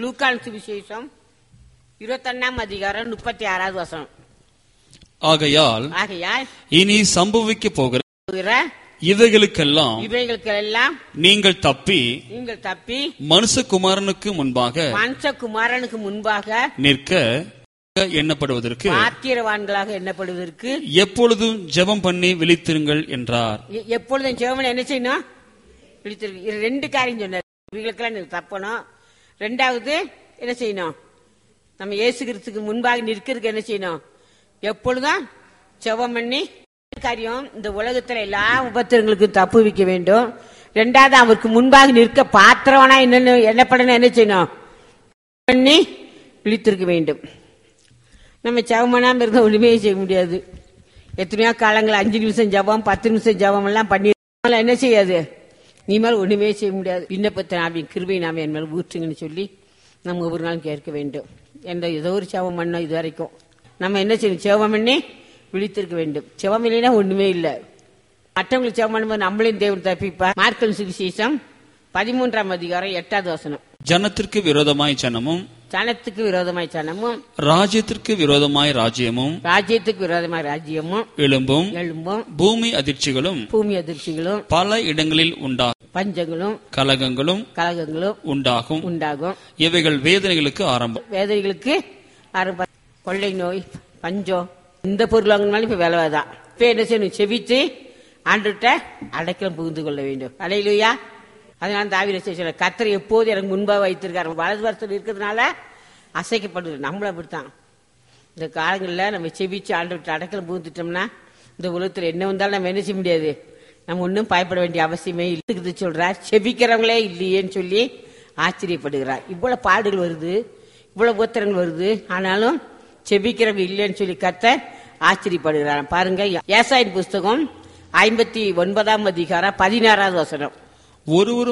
லூக்கான் சுவிசேஷம் இருபத்தொன்னாம் அதிகாரம் முப்பத்தி ஆறாவது வசனம் ஆகையால் ஆகையால் இனி சம்பவிக்க போகிற போகிற இவைகளுக்கெல்லாம் இவைகளுக்கெல்லாம் நீங்கள் தப்பி நீங்கள் தப்பி மனுஷகுமாரனுக்கு முன்பாக மனுஷகுமாரனுக்கு முன்பாக நிற்க எண்ணப்படுவதற்கு பாத்திரவான்களாக எண்ணப்படுவதற்கு எப்பொழுதும் ஜெபம் பண்ணி விழித்திருங்கள் என்றார் எ- எப்பொழுதும் சிவமன் என்ன செய்யணும் விழித்திருக்கு இது ரெண்டு காரியம் சொன்னார் இவங்களுக்கெல்லாம் நீங்க தப்பணும் ரெண்டாவது என்ன செய்யணும் நம்ம இயேசு கிறிஸ்துக்கு முன்பாக நிற்கிறதுக்கு என்ன செய்யணும் எப்பொழுதும் செவம் பண்ணி காரியம் இந்த உலகத்துல எல்லா உபத்திரங்களுக்கும் தப்பு வைக்க வேண்டும் ரெண்டாவது அவருக்கு முன்பாக நிற்க பாத்திரவனா என்னன்னு என்னப்படணும் என்ன செய்யணும் பண்ணி விழித்திருக்க வேண்டும் நம்ம ஜபம் இருந்தா ஒண்ணுமே செய்ய முடியாது எத்தனையோ காலங்கள் அஞ்சு நிமிஷம் ஜபம் பத்து நிமிஷம் ஜபம் எல்லாம் பண்ணி அதெல்லாம் என்ன செய்யாது நீ மேல ஒண்ணுமே செய்ய முடியாது விண்ணப்பத்தை நாவின் கிருபை நாம என் மேல ஊற்றுங்கன்னு சொல்லி நம்ம ஒவ்வொரு நாளும் கேட்க வேண்டும் என்ற ஏதோ ஒரு ஜபம் பண்ணோம் இது வரைக்கும் நம்ம என்ன செய்யணும் ஜெபம் பண்ணி விழித்திருக்க வேண்டும் ஜெபம் இல்லைன்னா ஒண்ணுமே இல்லை மற்றவங்களுக்கு ஜெபம் பண்ணும்போது நம்மளையும் தேவன் தப்பிப்பார் மார்க்கல் சுவிசேஷம் பதிமூன்றாம் அதிகாரம் எட்டாவது வசனம் ஜனத்திற்கு விரோதமாய் ஜனமும் சனத்துக்கு விரோதமாய் சனமும் ராஜ்யத்திற்கு விரோதமாய் ராஜ்யமும் ராஜ்யத்துக்கு விரோதமாய் ராஜ்யமும் எழும்பும் எழும்பும் பூமி அதிர்ச்சிகளும் பூமி அதிர்ச்சிகளும் பல இடங்களில் உண்டாகும் பஞ்சங்களும் கலகங்களும் கலகங்களும் உண்டாகும் உண்டாகும் இவைகள் வேதனைகளுக்கு ஆரம்பம் வேதைகளுக்கு ஆரம்ப கொள்ளை நோய் பஞ்சம் இந்த பொருள் வாங்கினாலும் இப்ப விலை தான் இப்ப என்ன செய்யணும் செவித்து ஆண்டுகிட்ட அடைக்கலம் புகுந்து கொள்ள வேண்டும் அலையிலுயா அதனால தாவிர சொல்ல கத்தரை எப்போது எனக்கு முன்பாக வைத்திருக்காரு வலது வருஷத்தில் இருக்கிறதுனால அசைக்கப்படுது நம்மளும் அப்படித்தான் இந்த காலங்களில் நம்ம செவிச்சு ஆண்டு அடைக்கலம் புகுந்துட்டோம்னா இந்த உலகத்தில் என்ன வந்தாலும் நம்ம என்ன செய்ய முடியாது நம்ம ஒன்றும் பயப்பட வேண்டிய அவசியமே இருக்குது சொல்றார் செபிக்கிறவங்களே இல்லையேன்னு சொல்லி ஆச்சரியப்படுகிறார் இவ்வளவு பாடுகள் வருது இவ்வளவு உத்தரங்கள் வருது ஆனாலும் செபிக்கிறவங்க இல்லைன்னு சொல்லி கத்த ஆச்சரியப்படுகிறார் பாருங்க ஏசாயின் புஸ்தகம் ஐம்பத்தி ஒன்பதாம் அதிகாரம் பதினாறாவது வசனம் ஒருவரும்